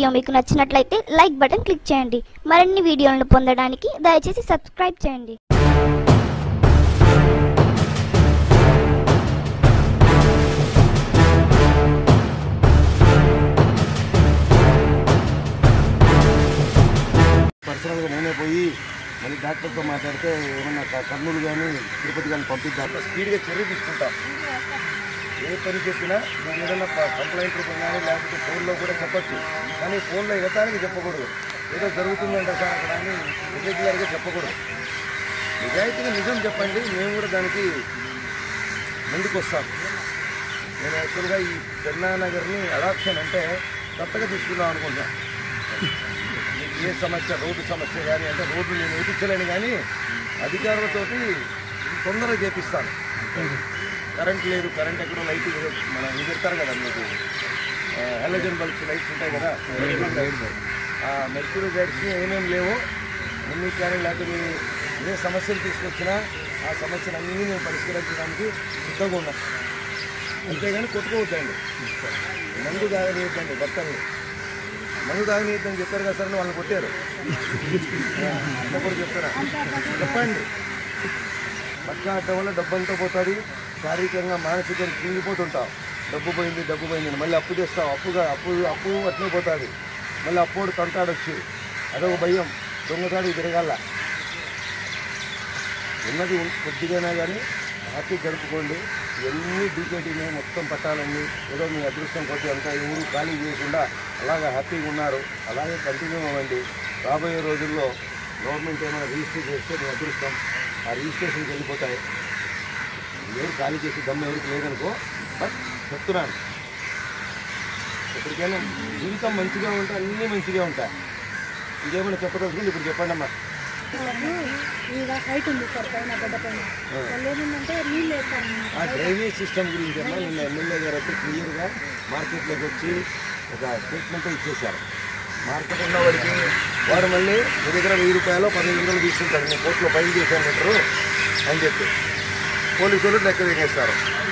Video మీకు నచ్చినట్లయితే like button click చేయండి మరిన్ని వీడియోలను పొందడానికి దయచేసి సబ్స్క్రైబ్ చేయండి పర్సనల్గా నేనే పోయి మళ్ళీ డాక్టర్తో మాట్లాడితే ఏమన్నా క- కర్నూలు కానీ తిరుపతి కానీ పంపిద్దాం స్పీడ్గా చర్య తీసుకుంటాం ఏ పని చెప్పినా మీరు ఏదైనా ప- కంప్లైంట్ రూపం కానీ లేకపోతే ఫోన్లో కూడా చెప్పొచ్చు కానీ ఫోన్లో ఎగతానికి చెప్పకూడదు ఏదో జరుగుతుందంట సార్ అక్కడ అని రెగ్యులర్గా చెప్పకూడదు నిజాయితీగా నిజం చెప్పండి మేము కూడా దానికి ముందుకు వస్తాం నేను యాక్చువల్గా ఈ పెన్నానగర్ని అడాప్షన్ అంటే కొత్తగా తీసుకుందాం అనుకుంటున్నాను ఏ సమస్య రోడ్డు సమస్య కానీ అంటే రోడ్డు నేను వేయించలేను కానీ అధికారులతోటి తొందరగా చేపిస్తాను కరెంట్ లేదు కరెంట్ ఎక్కడో లైట్ మన ఇది పెడతారు కదా మీకు హెలజన్ బల్బ్స్ లైట్స్ ఉంటాయి కదా ఆ మెర్క్యూరీ లైట్స్ ఏమేమి లేవో ఎన్ని కానీ లేకపోతే మీ ఏ సమస్యలు తీసుకొచ్చినా ఆ సమస్యలు అన్నీ నేను పరిష్కరించడానికి సిద్ధంగా ఉన్నాను అంతేగాని కొట్టుకోవద్దండి మందు తాగనీయద్దండి భర్తల్ని మందు తాగనీయద్దని చెప్పారు కదా సార్ అని వాళ్ళని కొట్టారు ఇంకొకరు చెప్తారా చెప్పండి పక్క అడ్డం వల్ల డబ్బు అంతా పోతుంది శారీరకంగా మానసికంగా కుంగిపోతుంటావు డబ్బు పోయింది డబ్బు పోయింది అని. మళ్ళీ అప్పు తెస్తావు అప్పుగా అప్పు అప్పు అట్నే పోతుంది మళ్ళీ అప్పుడు తంటాడొచ్చి అదొక భయం దొంగతాడు తిరగాల ఉన్నది ఉం- కొద్దిగానే కానీ హ్యాపీ జరుపుకోండి ఎన్ని డీకేటీని మొత్తం పట్టాలన్నీ ఏదో మీ అదృష్టం కొద్ది అంతా ఈ ఊరు ఖాళీ చేయకుండా అలాగా హ్యాపీగా ఉన్నారు అలాగే కంటిన్యూ అవ్వండి రాబోయే రోజుల్లో గవర్నమెంట్ ఏమైనా రిజిస్టర్ చేస్తే మీ అదృష్టం ఆ రిజిస్ట్రేషన్కి వెళ్ళిపోతాయి ఎవరు ఖాళీ చేసి దమ్ము ఎవరికి లేదనుకో బట్ చెప్తున్నాను ఎప్పటికైనా జీవితం మంచిగా ఉంటే అన్నీ మంచిగా ఉంటాయి ఇంకేమైనా చెప్పదలుచుకుంటే ఇప్పుడు చెప్పండి అమ్మా మీద హైట్ ఉంది సార్ పైన గడ్డ పైన వాళ్ళు ఏమిందంటే నీళ్ళు వేస్తాను ఆ డ్రైనేజ్ సిస్టమ్ గురించి అమ్మా నిన్న ఎమ్మెల్యే గారు అయితే క్లియర్గా మార్కెట్లోకి వచ్చి ఒక స్టేట్మెంట్ ఇచ్చేశారు మార్కెట్ ఉన్న వాడికి వాడు మళ్ళీ మీ దగ్గర వెయ్యి రూపాయలు పదిహేను వందలు తీసుకుంటాడు నేను కోర్టులో ఫైల్ చేశాను మీటరు అని చెప్పి పోలీసులు లెక్క వేసేస్తారు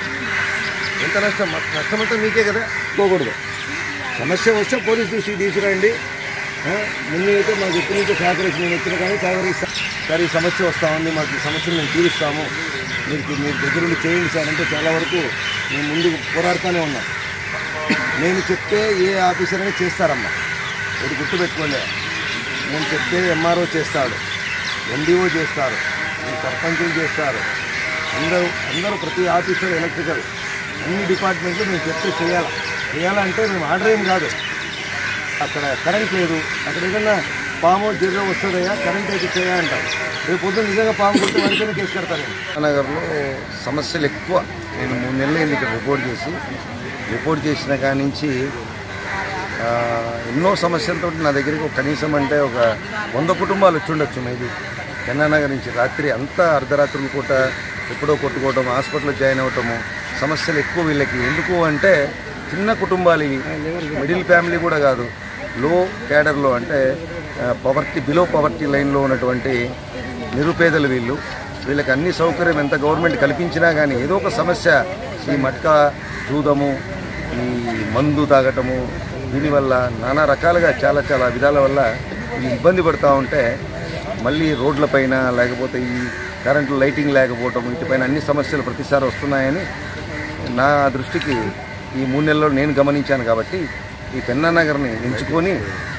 ఎంత నష్టం మాకు నష్టం అంటే మీకే కదా పోకూడదు సమస్య వస్తే పోలీస్ దృష్టికి తీసుకురండి ఆ, ముందు అయితే మాకు ఎప్పటి నుంచో సహకరించి నేను వచ్చిన కానీ సహకరిస్తాను సార్ ఈ సమస్య వస్తా ఉంది మాకు ఈ సమస్యను మేము తీరుస్తాము మీరు మీరు దగ్గరుండి చేయండి సార్ అంటే చాలా వరకు మేము ముందు పోరాడుతూనే ఉన్నాం నేను చెప్తే ఏ ఆఫీసర్ అయినా చేస్తారమ్మా ఇది గుర్తుపెట్టుకోండి నేను చెప్తే ఎంఆర్ఓ చేస్తాడు ఎండిఓ చేస్తారు ఈ సర్పంచులు చేస్తారు అందరూ అందరూ ప్రతి ఆఫీసర్ ఎలక్ట్రికల్ అన్ని డిపార్ట్మెంట్లు మేము చెప్తే చేయాలి చేయాలంటే మేము ఆర్డర్ ఏం కాదు అక్కడ కరెంట్ లేదు అక్కడ ఏదన్నా పాము జిర్ర వస్తుందయ్యా కరెంట్ అయితే చేయాలంటారు రేపు పొద్దున్న నిజంగా పాము కొట్టి వాడికైనా కేసు కడతాను నగర్లో సమస్యలు ఎక్కువ నేను మూడు నెలలు అయింది ఇక్కడ రిపోర్ట్ చేసి రిపోర్ట్ చేసిన కాడి నుంచి ఆ, ఎన్నో సమస్యలతో నా దగ్గరికి ఒక కనీసం అంటే ఒక వంద కుటుంబాలు వచ్చి ఉండొచ్చు మేబీ నగర్ నుంచి రాత్రి అంతా అర్ధరాత్రులు పూట ఎప్పుడో కొట్టుకోవటం హాస్పిటల్లో జాయిన్ అవ్వటము సమస్యలు ఎక్కువ వీళ్ళకి ఎందుకు అంటే చిన్న కుటుంబాలు ఇవి మిడిల్ ఫ్యామిలీ కూడా కాదు లో క్యాడర్లో అంటే పవర్టీ బిలో పవర్టీ లైన్లో ఉన్నటువంటి నిరుపేదలు వీళ్ళు వీళ్ళకి అన్ని సౌకర్యం ఎంత గవర్నమెంట్ కల్పించినా కానీ ఏదో ఒక సమస్య ఈ మట్కా జూదము ఈ మందు తాగటము దీనివల్ల నానా రకాలుగా చాలా చాలా విధాల వల్ల వీళ్ళు ఇబ్బంది పడుతూ ఉంటే మళ్ళీ రోడ్లపైన లేకపోతే ఈ కరెంటు లైటింగ్ లేకపోవటం వీటిపైన అన్ని సమస్యలు ప్రతిసారి వస్తున్నాయని నా దృష్టికి ఈ మూడు నెలల్లో నేను గమనించాను కాబట్టి ఈ పెన్నా నగర్ని ఎంచుకొని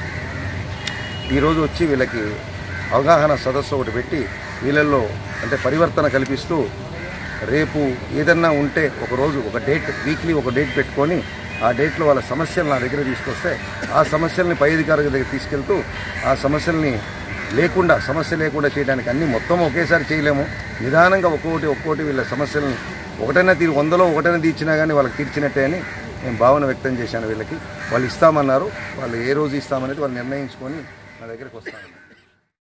ఈరోజు వచ్చి వీళ్ళకి అవగాహన సదస్సు ఒకటి పెట్టి వీళ్ళల్లో అంటే పరివర్తన కల్పిస్తూ రేపు ఏదన్నా ఉంటే ఒక రోజు ఒక డేట్ వీక్లీ ఒక డేట్ పెట్టుకొని ఆ డేట్లో వాళ్ళ సమస్యలు నా దగ్గర తీసుకొస్తే ఆ సమస్యల్ని పై అధికారుల దగ్గర తీసుకెళ్తూ ఆ సమస్యల్ని లేకుండా సమస్య లేకుండా చేయడానికి అన్ని మొత్తం ఒకేసారి చేయలేము నిదానంగా ఒక్కొక్కటి ఒక్కొక్కటి వీళ్ళ సమస్యల్ని ఒకటైనా తీరు వందలో ఒకటైనా తీర్చినా కానీ వాళ్ళకి తీర్చినట్టే అని నేను భావన వ్యక్తం చేశాను వీళ్ళకి వాళ్ళు ఇస్తామన్నారు వాళ్ళు ఏ రోజు ఇస్తామనేది వాళ్ళు నిర్ణయించుకొని నా దగ్గరికి వస్తాను